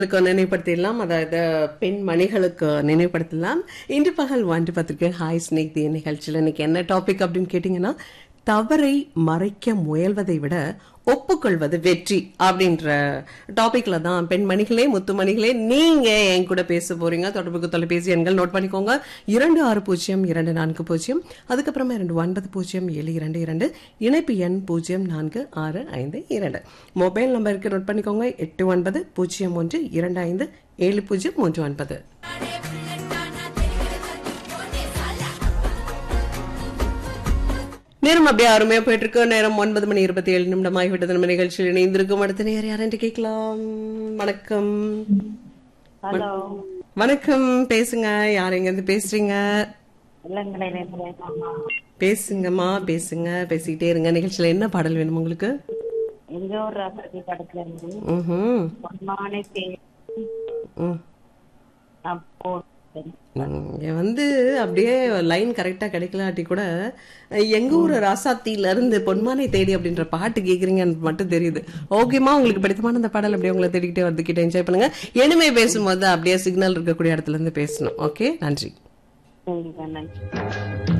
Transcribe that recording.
க்கு நினைவுபடுத்திடலாம் அதாவது பெண் மணிகளுக்கு நினைவுபடுத்தலாம் இன்று பகல் ஒன்று பத்திரிக்கை ஹாய் ஸ்னேக் தி நிகழ்ச்சியில் இன்னைக்கு என்ன டாபிக் அப்படின்னு கேட்டீங்கன்னா தவறை மறைக்க முயல்வதை விட ஒப்புக்கொள்வது வெற்றி அப்படின்ற டாபிக்ல தான் பெண்மணிகளே முத்துமணிகளே நீங்க என் கூட பேச போறீங்க தொடர்புக்கு தொலைபேசி எண்கள் நோட் பண்ணிக்கோங்க இரண்டு ஆறு பூஜ்ஜியம் இரண்டு நான்கு பூஜ்ஜியம் அதுக்கப்புறமா இரண்டு ஒன்பது பூஜ்ஜியம் ஏழு இரண்டு இரண்டு இணைப்பு எண் பூஜ்ஜியம் நான்கு ஆறு ஐந்து இரண்டு மொபைல் நம்பருக்கு நோட் பண்ணிக்கோங்க எட்டு ஒன்பது பூஜ்ஜியம் ஒன்று இரண்டு ஐந்து ஏழு பூஜ்ஜியம் மூன்று ஒன்பது நேரம் அப்படியே அருமையா போயிட்டு இருக்கு நேரம் ஒன்பது மணி இருபத்தி ஏழு நிமிடம் ஆகிவிட்டது நம்ம நிகழ்ச்சியில் இணைந்திருக்கும் அடுத்த நேரம் யாரென்று கேட்கலாம் வணக்கம் ஹலோ வணக்கம் பேசுங்க யார் எங்க இருந்து பேசுறீங்க இல்லங்களே பேசுங்கம்மா பேசுங்க பேசிக்கிட்டே இருங்க நிகழ்ச்சியில என்ன பாடல் வேணும் உங்களுக்கு எங்க ஒரு ராசாதி படத்துல இருந்து ம்ஹும். பொன்மானை தேடி ம். அப்போ இங்க வந்து அப்படியே லைன் கரெக்டா கிடைக்கலாட்டி கூட எங்க ஊர் ராசாத்தில இருந்து பொன்மானை தேடி அப்படின்ற பாட்டு கேக்குறீங்கன்னு மட்டும் தெரியுது ஓகேமா உங்களுக்கு பிடித்தமான அந்த பாடல் அப்படியே உங்களை தேடிக்கிட்டே வந்துக்கிட்டே என்ஜாய் பண்ணுங்க இனிமே பேசும்போது அப்படியே சிக்னல் இருக்கக்கூடிய இடத்துல இருந்து பேசணும் ஓகே நன்றி சரிங்க நன்றி